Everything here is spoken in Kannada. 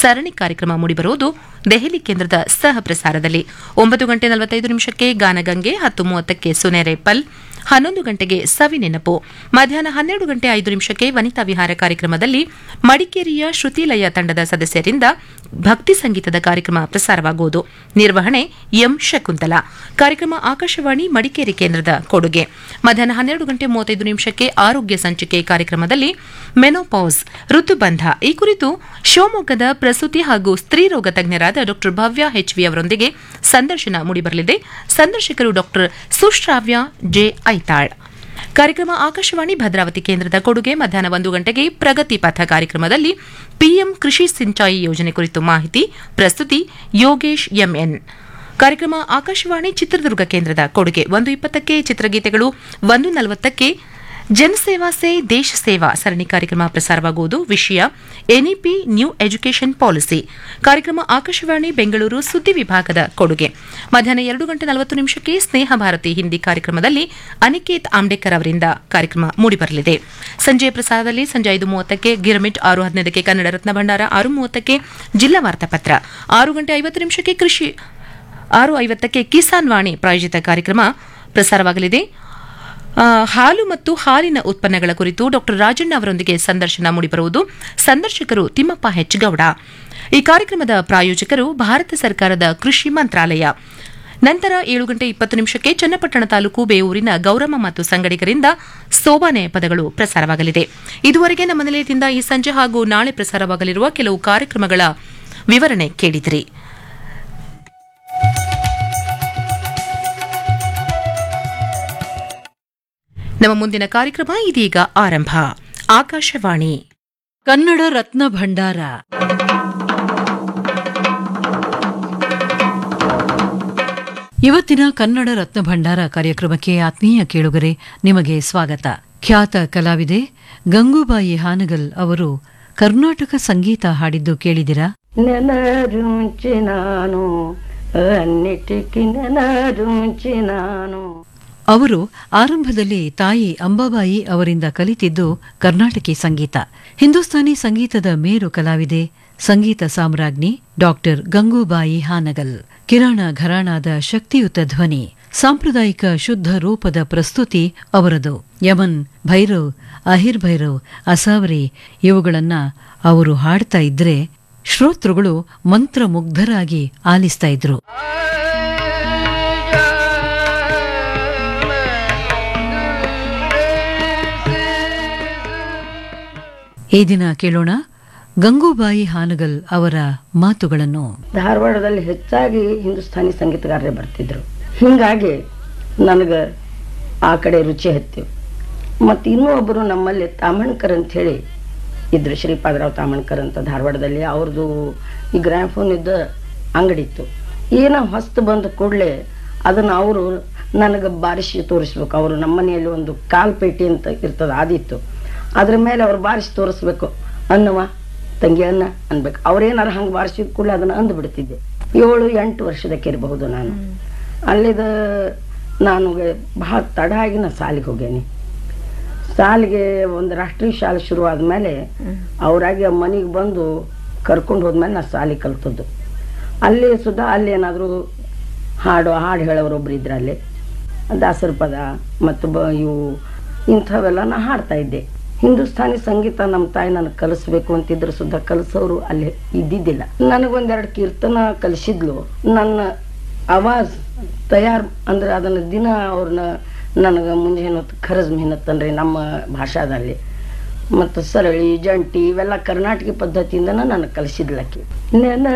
ಸರಣಿ ಕಾರ್ಯಕ್ರಮ ಮೂಡಿಬರುವುದು ದೆಹಲಿ ಕೇಂದ್ರದ ಸಹ ಪ್ರಸಾರದಲ್ಲಿ ಒಂಬತ್ತು ಗಂಟೆ ನಲವತ್ತೈದು ನಿಮಿಷಕ್ಕೆ ಗಾನಗಂಗೆ ಹತ್ತು ಮೂವತ್ತಕ್ಕೆ ಸುನೆರೆ ಪಲ್ ಹನ್ನೊಂದು ಗಂಟೆಗೆ ಸವಿ ನೆನಪು ಮಧ್ಯಾಹ್ನ ಹನ್ನೆರಡು ಗಂಟೆ ಐದು ನಿಮಿಷಕ್ಕೆ ವನಿತಾ ವಿಹಾರ ಕಾರ್ಯಕ್ರಮದಲ್ಲಿ ಮಡಿಕೇರಿಯ ಶ್ರುತಿಲಯ ತಂಡದ ಸದಸ್ಯರಿಂದ ಭಕ್ತಿ ಸಂಗೀತದ ಕಾರ್ಯಕ್ರಮ ಪ್ರಸಾರವಾಗುವುದು ನಿರ್ವಹಣೆ ಎಂ ಶಕುಂತಲಾ ಕಾರ್ಯಕ್ರಮ ಆಕಾಶವಾಣಿ ಮಡಿಕೇರಿ ಕೇಂದ್ರದ ಕೊಡುಗೆ ಮಧ್ಯಾಹ್ನ ಹನ್ನೆರಡು ಗಂಟೆ ಮೂವತ್ತೈದು ನಿಮಿಷಕ್ಕೆ ಆರೋಗ್ಯ ಸಂಚಿಕೆ ಕಾರ್ಯಕ್ರಮದಲ್ಲಿ ಮೆನೋಪೌಸ್ ಋತುಬಂಧ ಈ ಕುರಿತು ಶಿವಮೊಗ್ಗದ ಪ್ರಸೂತಿ ಹಾಗೂ ಸ್ತ್ರೀರೋಗ ತಜ್ಞರಾದ ಡಾ ಭವ್ಯ ಹೆಚ್ವಿ ಅವರೊಂದಿಗೆ ಸಂದರ್ಶನ ಮೂಡಿಬರಲಿದೆ ಸಂದರ್ಶಕರು ಡಾ ಸುಶ್ರಾವ್ಯ ಜೆ ಐತಾಳ್ ಕಾರ್ಯಕ್ರಮ ಆಕಾಶವಾಣಿ ಭದ್ರಾವತಿ ಕೇಂದ್ರದ ಕೊಡುಗೆ ಮಧ್ಯಾಹ್ನ ಒಂದು ಗಂಟೆಗೆ ಪ್ರಗತಿ ಪಥ ಕಾರ್ಯಕ್ರಮದಲ್ಲಿ ಪಿಎಂ ಕೃಷಿ ಸಿಂಚಾಯಿ ಯೋಜನೆ ಕುರಿತು ಮಾಹಿತಿ ಪ್ರಸ್ತುತಿ ಯೋಗೇಶ್ ಎಂಎನ್ ಕಾರ್ಯಕ್ರಮ ಆಕಾಶವಾಣಿ ಚಿತ್ರದುರ್ಗ ಕೇಂದ್ರದ ಕೊಡುಗೆ ಒಂದು ಇಪ್ಪತ್ತಕ್ಕೆ ಚಿತ್ರಗೀತೆಗಳು ಒಂದು ನಲವತ್ತಕ್ಕೆ ಜನಸೇವಾ ಸೇ ದೇಶ ಸೇವಾ ಸರಣಿ ಕಾರ್ಯಕ್ರಮ ಪ್ರಸಾರವಾಗುವುದು ವಿಷಯ ಎನ್ಇಪಿ ನ್ಯೂ ಎಜುಕೇಷನ್ ಪಾಲಿಸಿ ಕಾರ್ಯಕ್ರಮ ಆಕಾಶವಾಣಿ ಬೆಂಗಳೂರು ಸುದ್ದಿ ವಿಭಾಗದ ಕೊಡುಗೆ ಮಧ್ಯಾಹ್ನ ಎರಡು ಗಂಟೆ ನಲವತ್ತು ನಿಮಿಷಕ್ಕೆ ಸ್ನೇಹ ಭಾರತಿ ಹಿಂದಿ ಕಾರ್ಯಕ್ರಮದಲ್ಲಿ ಅನಿಕೇತ್ ಆಂಬೇಕರ್ ಅವರಿಂದ ಕಾರ್ಯಕ್ರಮ ಮೂಡಿಬರಲಿದೆ ಸಂಜೆ ಪ್ರಸಾರದಲ್ಲಿ ಸಂಜೆ ಐದು ಮೂವತ್ತಕ್ಕೆ ಗಿರ್ಮಿಟ್ ಆರು ಹದಿನೈದಕ್ಕೆ ಕನ್ನಡ ರತ್ನ ಭಂಡಾರ ಆರು ಮೂವತ್ತಕ್ಕೆ ಜಿಲ್ಲಾ ವಾರ್ತಾಪತ್ರ ಆರು ಗಂಟೆ ಐವತ್ತು ನಿಮಿಷಕ್ಕೆ ಕೃಷಿ ಆರು ಐವತ್ತಕ್ಕೆ ಕಿಸಾನ್ ವಾಣಿ ಪ್ರಾಯೋಜಿತ ಕಾರ್ಯಕ್ರಮ ಪ್ರಸಾರವಾಗಲಿದೆ ಆ, ಹಾಲು ಮತ್ತು ಹಾಲಿನ ಉತ್ಪನ್ನಗಳ ಕುರಿತು ಡಾ ರಾಜಣ್ಣ ಅವರೊಂದಿಗೆ ಸಂದರ್ಶನ ಮೂಡಿಬರುವುದು ಸಂದರ್ಶಕರು ತಿಮ್ಮಪ್ಪ ಹೆಚ್ ಗೌಡ ಈ ಕಾರ್ಯಕ್ರಮದ ಪ್ರಾಯೋಜಕರು ಭಾರತ ಸರ್ಕಾರದ ಕೃಷಿ ಮಂತ್ರಾಲಯ ನಂತರ ಏಳು ಗಂಟೆ ಇಪ್ಪತ್ತು ನಿಮಿಷಕ್ಕೆ ಚನ್ನಪಟ್ಟಣ ತಾಲೂಕು ಬೇವೂರಿನ ಗೌರಮ್ಮ ಮತ್ತು ಸಂಗಡಿಗರಿಂದ ಸೋಬಾನೆ ಪದಗಳು ಪ್ರಸಾರವಾಗಲಿದೆ ಇದುವರೆಗೆ ನಮ್ಮ ನಿಲಯದಿಂದ ಈ ಸಂಜೆ ಹಾಗೂ ನಾಳೆ ಪ್ರಸಾರವಾಗಲಿರುವ ಕೆಲವು ಕಾರ್ಯಕ್ರಮಗಳ ವಿವರಣೆ ಕೇಳಿದಿರಿ ನಮ್ಮ ಮುಂದಿನ ಕಾರ್ಯಕ್ರಮ ಇದೀಗ ಆರಂಭ ಆಕಾಶವಾಣಿ ಕನ್ನಡ ರತ್ನ ಭಂಡಾರ ಇವತ್ತಿನ ಕನ್ನಡ ರತ್ನ ಭಂಡಾರ ಕಾರ್ಯಕ್ರಮಕ್ಕೆ ಆತ್ಮೀಯ ಕೇಳುಗರೆ ನಿಮಗೆ ಸ್ವಾಗತ ಖ್ಯಾತ ಕಲಾವಿದೆ ಗಂಗೂಬಾಯಿ ಹಾನಗಲ್ ಅವರು ಕರ್ನಾಟಕ ಸಂಗೀತ ಹಾಡಿದ್ದು ಕೇಳಿದಿರಾ ನೆನರುಂಚಿ ನಾನು ಅನ್ನಿಟಿಕಿ ನೆನರುಂಚಿ ನಾನು ಅವರು ಆರಂಭದಲ್ಲಿ ತಾಯಿ ಅಂಬಾಬಾಯಿ ಅವರಿಂದ ಕಲಿತಿದ್ದು ಕರ್ನಾಟಕಿ ಸಂಗೀತ ಹಿಂದೂಸ್ತಾನಿ ಸಂಗೀತದ ಮೇರು ಕಲಾವಿದೆ ಸಂಗೀತ ಸಾಮ್ರಾಜ್ಞಿ ಡಾಕ್ಟರ್ ಗಂಗೂಬಾಯಿ ಹಾನಗಲ್ ಕಿರಾಣ ಘರಾಣಾದ ಶಕ್ತಿಯುತ ಧ್ವನಿ ಸಾಂಪ್ರದಾಯಿಕ ಶುದ್ಧ ರೂಪದ ಪ್ರಸ್ತುತಿ ಅವರದು ಯಮನ್ ಭೈರವ್ ಅಹಿರ್ ಭೈರವ್ ಅಸಾವರಿ ಇವುಗಳನ್ನ ಅವರು ಹಾಡ್ತಾ ಇದ್ರೆ ಶ್ರೋತೃಗಳು ಮಂತ್ರಮುಗ್ಧರಾಗಿ ಆಲಿಸ್ತಾ ಇದ್ರು ಈ ದಿನ ಕೇಳೋಣ ಗಂಗೂಬಾಯಿ ಹಾನಗಲ್ ಅವರ ಮಾತುಗಳನ್ನು ಧಾರವಾಡದಲ್ಲಿ ಹೆಚ್ಚಾಗಿ ಹಿಂದೂಸ್ಥಾನಿ ಸಂಗೀತಗಾರರೇ ಬರ್ತಿದ್ರು ಹಿಂಗಾಗಿ ನನಗೆ ಆ ಕಡೆ ರುಚಿ ಹತ್ತಿವು ಮತ್ತು ಇನ್ನೂ ಒಬ್ಬರು ನಮ್ಮಲ್ಲಿ ತಾಮಣ್ಕರ್ ಅಂತ ಹೇಳಿ ಇದ್ರು ಶ್ರೀಪಾದರಾವ್ ತಾಮಣ್ಕರ್ ಅಂತ ಧಾರವಾಡದಲ್ಲಿ ಅವ್ರದ್ದು ಈ ಗ್ರಾಮ್ಫೋನ್ ಇದ್ದ ಅಂಗಡಿ ಇತ್ತು ಏನೋ ಹೊಸ್ತು ಬಂದ ಕೂಡಲೇ ಅದನ್ನು ಅವರು ನನಗೆ ಬಾರಿಸಿ ತೋರಿಸ್ಬೇಕು ಅವರು ನಮ್ಮನೆಯಲ್ಲಿ ಒಂದು ಕಾಲ್ ಪೇಟಿ ಅಂತ ಇರ್ತದೆ ಅದಿತ್ತು ಅದ್ರ ಮೇಲೆ ಅವ್ರು ಬಾರಿಸಿ ತೋರಿಸ್ಬೇಕು ಅನ್ನವ ತಂಗಿ ಅನ್ನ ಅನ್ಬೇಕು ಅವ್ರೇನಾರು ಹಂಗೆ ಬಾರಿಸಿದ ಕೂಡಲೇ ಅದನ್ನು ಅಂದು ಬಿಡ್ತಿದ್ದೆ ಏಳು ಎಂಟು ವರ್ಷದಕ್ಕೆ ಇರಬಹುದು ನಾನು ಅಲ್ಲಿದ ನಾನು ಬಹಳ ತಡ ಆಗಿ ನಾನು ಸಾಲಿಗೆ ಹೋಗೇನಿ ಸಾಲಿಗೆ ಒಂದು ರಾಷ್ಟ್ರೀಯ ಶಾಲೆ ಶುರು ಆದಮೇಲೆ ಅವರಾಗಿ ಮನೆಗೆ ಬಂದು ಕರ್ಕೊಂಡು ಹೋದ್ಮೇಲೆ ನಾನು ಸಾಲಿ ಕಲ್ತದ್ದು ಅಲ್ಲಿ ಸುಧಾ ಅಲ್ಲಿ ಏನಾದರೂ ಹಾಡು ಹಾಡು ಹೇಳೋರೊಬ್ರು ಇದ್ರು ಅಲ್ಲಿ ದಾಸರ ಪದ ಮತ್ತು ಬ ಇವು ಇಂಥವೆಲ್ಲ ನಾ ಹಾಡ್ತಾ ಇದ್ದೆ ಹಿಂದೂಸ್ಥಾನಿ ಸಂಗೀತ ನಮ್ಮ ತಾಯಿ ನನಗೆ ಕಲಿಸ್ಬೇಕು ಅಂತಿದ್ರು ಸುದ್ದ ಕಲಿಸೋರು ಅಲ್ಲಿ ಇದ್ದಿದ್ದಿಲ್ಲ ನನಗೊಂದೆರಡು ಕೀರ್ತನ ಕಲಿಸಿದ್ಲು ನನ್ನ ಆವಾಜ್ ತಯಾರು ಅಂದ್ರೆ ಅದನ್ನು ದಿನ ಅವ್ರನ್ನ ನನಗೆ ಮುಂಜಾನೆ ಹೊತ್ತು ಖರಜ್ ಮೆಹನತ್ ಅಂದ್ರೆ ನಮ್ಮ ಭಾಷಾದಲ್ಲಿ ಮತ್ತು ಸರಳಿ ಜಂಟಿ ಇವೆಲ್ಲ ಕರ್ನಾಟಕ ಪದ್ಧತಿಯಿಂದನ ನನಗೆ ಕಲಿಸಿದ್ಲಕ್ಕಿ ನೆನ